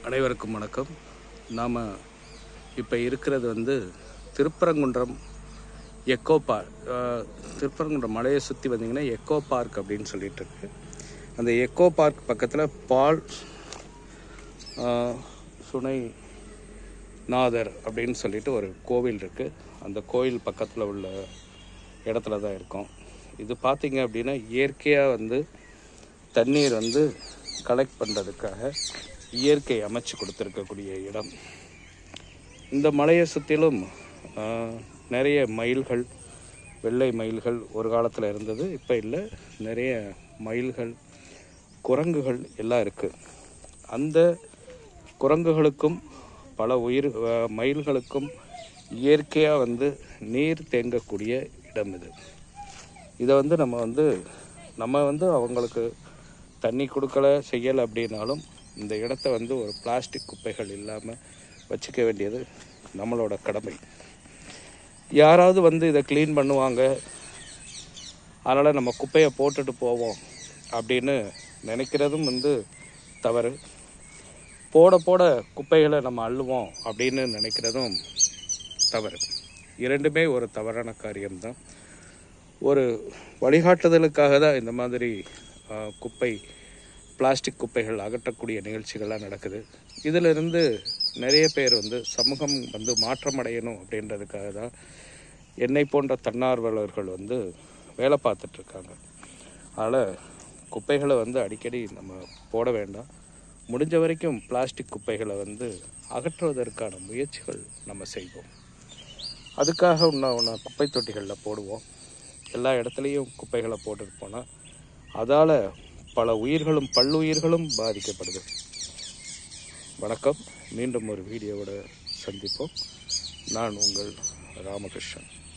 அனைவருக்கும் வணக்கம் நாம் இப்போ இருக்கிறது வந்து திருப்பரங்குன்றம் எக்கோ பார்க் திருப்பரங்குன்றம் மலையை சுற்றி வந்தீங்கன்னா எக்கோ பார்க் அப்படின்னு சொல்லிட்டு இருக்கு அந்த எக்கோ பார்க் பக்கத்தில் பால் ஆஹ், சுனை நாதர் அப்படின்னு சொல்லிட்டு ஒரு கோவில் இருக்குது அந்த கோவில் பக்கத்தில் உள்ள இடத்துல தான் இருக்கோம் இது பார்த்தீங்க அப்படின்னா இயற்கையாக வந்து தண்ணீர் வந்து கலெக்ட் பண்ணுறதுக்காக இயற்கை அமைச்சு கொடுத்துருக்கக்கூடிய இடம் இந்த மலையை சுற்றிலும் ஆஹ், நிறைய மயில்கள் வெள்ளை மயில்கள் ஒரு காலத்தில் இருந்தது இப்போ இல்லை நிறைய மயில்கள் குரங்குகள் எல்லாம் இருக்குது அந்த குரங்குகளுக்கும் பல உயிர் ஆஹ், மயில்களுக்கும் இயற்கையாக வந்து நீர் தேங்கக்கூடிய இடம் இது இதை வந்து நம்ம வந்து நம்ம வந்து அவங்களுக்கு தண்ணி கொடுக்கல செய்யலை அப்படின்னாலும் இந்த இடத்த வந்து ஒரு பிளாஸ்டிக் குப்பைகள் இல்லாமல் வச்சுக்க வேண்டியது நம்மளோட கடமை யாராவது வந்து இதை க்ளீன் பண்ணுவாங்க அதனால் நம்ம குப்பையை போட்டுட்டு போவோம் அப்படின்னு நினைக்கிறதும் வந்து தவறு போட போட குப்பைகளை நம்ம அள்ளுவோம் அப்படின்னு நினைக்கிறதும் தவறு இரண்டுமே ஒரு தவறான காரியம்தான் ஒரு வழிகாட்டுதலுக்காக தான் இந்த மாதிரி ஆ, குப்பை பிளாஸ்டிக் குப்பைகள் அகற்றக்கூடிய நிகழ்ச்சிகள்லாம் நடக்குது இதிலிருந்து நிறைய பேர் வந்து சமூகம் வந்து மாற்றமடையணும் அப்படின்றதுக்காக தான் என்னை போன்ற தன்னார்வலர்கள் வந்து வேலை பார்த்துட்ருக்காங்க அதனால் குப்பைகளை வந்து அடிக்கடி நம்ம போட வேண்டாம் முடிஞ்ச வரைக்கும் பிளாஸ்டிக் குப்பைகளை வந்து அகற்றுவதற்கான முயற்சிகள் நம்ம செய்வோம் அதுக்காக ஒன்று ஒன்று குப்பை தொட்டிகளில் போடுவோம் எல்லா இடத்துலையும் குப்பைகளை போட்டுட்டு போனால் அதால் பல உயிர்களும் பல்லுயிர்களும் பாதிக்கப்படுது வணக்கம் மீண்டும் ஒரு வீடியோவோட சந்திப்போம் நான் உங்கள் ராமகிருஷ்ணன்